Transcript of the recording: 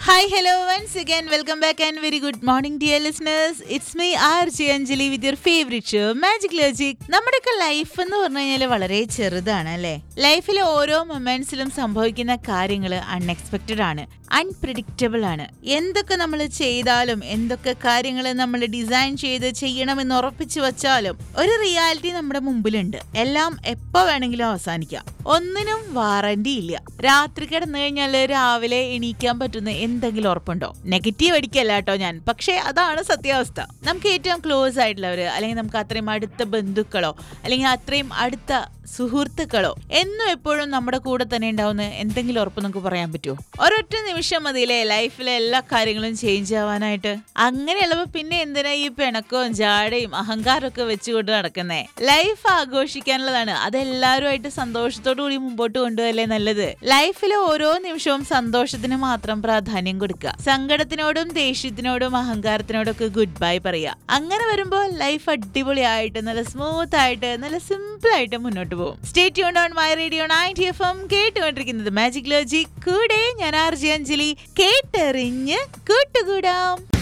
Hi, hello, once again. Welcome back and very good morning, dear listeners. It's me, RJ Anjali, with your favorite show, Magic Logic. നമ്മുടെയൊക്കെ life എന്ന് പറഞ്ഞു കഴിഞ്ഞാൽ വളരെ ചെറുതാണ് അല്ലേ ലൈഫിലെ ഓരോ മൊമെന്റ്സിലും സംഭവിക്കുന്ന കാര്യങ്ങൾ അൺഎക്സ്പെക്റ്റഡ് ആണ് അൺപ്രിഡിക്റ്റബിൾ ആണ് എന്തൊക്കെ നമ്മൾ ചെയ്താലും എന്തൊക്കെ കാര്യങ്ങൾ നമ്മൾ ഡിസൈൻ ചെയ്ത് ചെയ്യണമെന്ന് ഉറപ്പിച്ചു വച്ചാലും ഒരു റിയാലിറ്റി നമ്മുടെ മുമ്പിലുണ്ട് എല്ലാം എപ്പോ വേണമെങ്കിലും അവസാനിക്കാം ഒന്നിനും വാറന്റി ഇല്ല രാത്രി കിടന്നു കഴിഞ്ഞാൽ രാവിലെ എണീക്കാൻ പറ്റുന്ന എന്തെങ്കിലും ഉറപ്പുണ്ടോ നെഗറ്റീവ് അടിക്കല്ല കേട്ടോ ഞാൻ പക്ഷേ അതാണ് സത്യാവസ്ഥ നമുക്ക് ഏറ്റവും ക്ലോസ് ആയിട്ടുള്ളവര് അല്ലെങ്കിൽ നമുക്ക് അത്രയും അടുത്ത ബന്ധുക്കളോ അല്ലെങ്കിൽ അത്രയും അടുത്ത സുഹൃത്തുക്കളോ എന്നും എപ്പോഴും നമ്മുടെ കൂടെ തന്നെ ഉണ്ടാവുന്ന എന്തെങ്കിലും ഉറപ്പ് നമുക്ക് പറയാൻ പറ്റുമോ ഒരൊറ്റ നിമിഷം മതിയില്ലേ ലൈഫിലെ എല്ലാ കാര്യങ്ങളും ചേഞ്ച് ആവാനായിട്ട് അങ്ങനെയുള്ളപ്പോ പിന്നെ എന്തിനാ ഈ പിണക്കവും ജാടയും അഹങ്കാരവും ഒക്കെ വെച്ചുകൊണ്ട് നടക്കുന്നേ ലൈഫ് ആഘോഷിക്കാനുള്ളതാണ് അതെല്ലാവരുമായിട്ട് സന്തോഷത്തോടു കൂടി മുമ്പോട്ട് കൊണ്ടുപോകല്ലേ നല്ലത് ലൈഫിലെ ഓരോ നിമിഷവും സന്തോഷത്തിന് മാത്രം പ്രാധാന്യം കൊടുക്കുക സങ്കടത്തിനോടും ദേഷ്യത്തിനോടും അഹങ്കാരത്തിനോടും ഒക്കെ ഗുഡ് ബൈ പറയുക അങ്ങനെ വരുമ്പോൾ ലൈഫ് അടിപൊളിയായിട്ട് നല്ല സ്മൂത്ത് ആയിട്ട് നല്ല സിമ്പിൾ ആയിട്ട് മുന്നോട്ട് പോകും stay tune on my radio ninety F M കേട്ടുകൊണ്ടിരിക്കുന്നത് മാജിക് ലോജി കൂടെ ഞാൻ ആർ ജി അഞ്ജലി കേട്ടെറിഞ്ഞ് കൂട്ടുകൂടാം